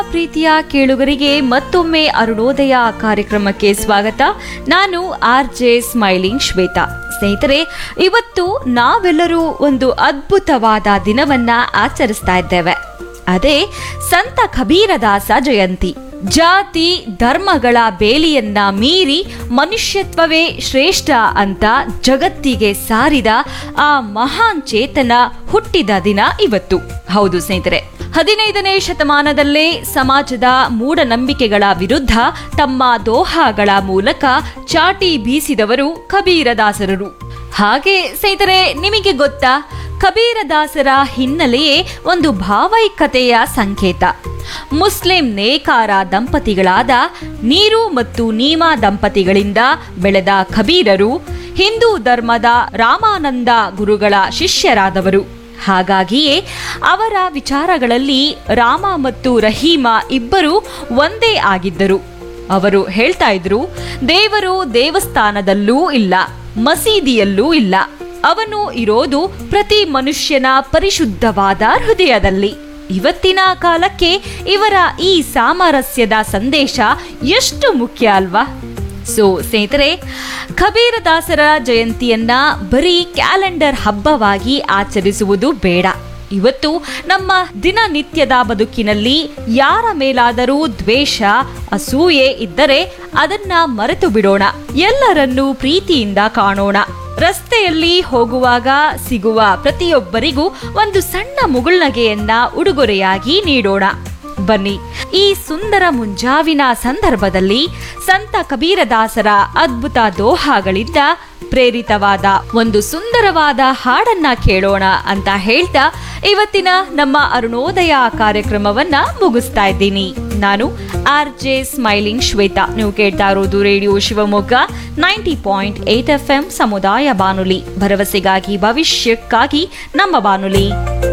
ಪ್ರೀತಿಯ ಕೇಳುಗರಿಗೆ ಮತ್ತೊಮ್ಮೆ ಅರುಣೋದಯ ಕಾರ್ಯಕ್ರಮಕ್ಕೆ ಸ್ವಾಗತ ನಾನು ಆರ್ ಜೆ ಸ್ಮೈಲಿಂಗ್ ಶ್ವೇತಾ ಸ್ನೇಹಿತರೆ ಇವತ್ತು ನಾವೆಲ್ಲರೂ ಒಂದು ಅದ್ಭುತವಾದ ದಿನವನ್ನ ಆಚರಿಸ್ತಾ ಇದ್ದೇವೆ ಅದೇ ಸಂತ ಕಬೀರದಾಸ ಜಯಂತಿ ಜಾತಿ ಧರ್ಮಗಳ ಬೇಲಿಯನ್ನ ಮೀರಿ ಮನುಷ್ಯತ್ವವೇ ಶ್ರೇಷ್ಠ ಅಂತ ಜಗತ್ತಿಗೆ ಸಾರಿದ ಆ ಮಹಾನ್ ಚೇತನ ಹುಟ್ಟಿದ ದಿನ ಇವತ್ತು ಹೌದು ಸ್ನೇಹಿತರೆ ಹದಿನೈದನೇ ಶತಮಾನದಲ್ಲೇ ಸಮಾಜದ ಮೂಢನಂಬಿಕೆಗಳ ವಿರುದ್ಧ ತಮ್ಮ ದೋಹಾಗಳ ಮೂಲಕ ಚಾಟಿ ಬೀಸಿದವರು ಕಬೀರದಾಸರರು ಹಾಗೆ ಸ್ನೇಹಿತರೆ ನಿಮಗೆ ಗೊತ್ತಾ ಕಬೀರದಾಸರ ಹಿನ್ನೆಲೆಯೇ ಒಂದು ಭಾವೈಕ್ಯತೆಯ ಸಂಕೇತ ಮುಸ್ಲಿಂ ನೇಕಾರ ದಂಪತಿಗಳಾದ ನೀರು ಮತ್ತು ನೀಮಾ ದಂಪತಿಗಳಿಂದ ಬೆಳೆದ ಕಬೀರರು ಹಿಂದೂ ಧರ್ಮದ ರಾಮಾನಂದ ಗುರುಗಳ ಶಿಷ್ಯರಾದವರು ಹಾಗಾಗಿಯೇ ಅವರ ವಿಚಾರಗಳಲ್ಲಿ ರಾಮ ಮತ್ತು ರಹೀಮ ಇಬ್ಬರು ಒಂದೇ ಆಗಿದ್ದರು ಅವರು ಹೇಳ್ತಾ ಇದ್ರು ದೇವರು ದೇವಸ್ಥಾನದಲ್ಲೂ ಇಲ್ಲ ಮಸೀದಿಯಲ್ಲೂ ಇಲ್ಲ ಅವನು ಇರೋದು ಪ್ರತಿ ಮನುಷ್ಯನ ಪರಿಶುದ್ಧವಾದ ಹೃದಯದಲ್ಲಿ ಇವತ್ತಿನ ಕಾಲಕ್ಕೆ ಇವರ ಈ ಸಾಮರಸ್ಯದ ಸಂದೇಶ ಎಷ್ಟು ಮುಖ್ಯ ಅಲ್ವಾ ಸೊ ಸ್ನೇಹಿತರೆ ಕಬೀರದಾಸರ ಜಯಂತಿಯನ್ನ ಬರೀ ಕ್ಯಾಲೆಂಡರ್ ಹಬ್ಬವಾಗಿ ಆಚರಿಸುವುದು ಬೇಡ ಇವತ್ತು ನಮ್ಮ ದಿನನಿತ್ಯದ ಬದುಕಿನಲ್ಲಿ ಯಾರ ಮೇಲಾದರೂ ದ್ವೇಷ ಅಸೂಯೆ ಇದ್ದರೆ ಅದನ್ನ ಮರೆತು ಬಿಡೋಣ ಎಲ್ಲರನ್ನೂ ಪ್ರೀತಿಯಿಂದ ಕಾಣೋಣ ರಸ್ತೆಯಲ್ಲಿ ಹೋಗುವಾಗ ಸಿಗುವ ಪ್ರತಿಯೊಬ್ಬರಿಗೂ ಒಂದು ಸಣ್ಣ ಮುಗುಳ್ನಗೆಯನ್ನ ಉಡುಗೊರೆಯಾಗಿ ನೀಡೋಣ ಬನ್ನಿ ಈ ಸುಂದರ ಮುಂಜಾವಿನ ಸಂದರ್ಭದಲ್ಲಿ ಸಂತ ಕಬೀರದಾಸರ ಅದ್ಭುತ ದೋಹಾಗಳಿಂದ ಪ್ರೇರಿತವಾದ ಒಂದು ಸುಂದರವಾದ ಹಾಡನ್ನ ಕೇಳೋಣ ಅಂತ ಹೇಳ್ತಾ ಇವತ್ತಿನ ನಮ್ಮ ಅರುಣೋದಯ ಕಾರ್ಯಕ್ರಮವನ್ನ ಮುಗಿಸ್ತಾ ಇದ್ದೀನಿ ನಾನು ಆರ್ ಜೆ ಸ್ಮೈಲಿಂಗ್ ಶ್ವೇತಾ ನೀವು ಕೇಳ್ತಾ ಇರೋದು radio Shivamogga ninety point eight F M ಸಮುದಾಯ ಬಾನುಲಿ ಭರವಸೆಗಾಗಿ ಭವಿಷ್ಯಕ್ಕಾಗಿ ನಮ್ಮ ಬಾನುಲಿ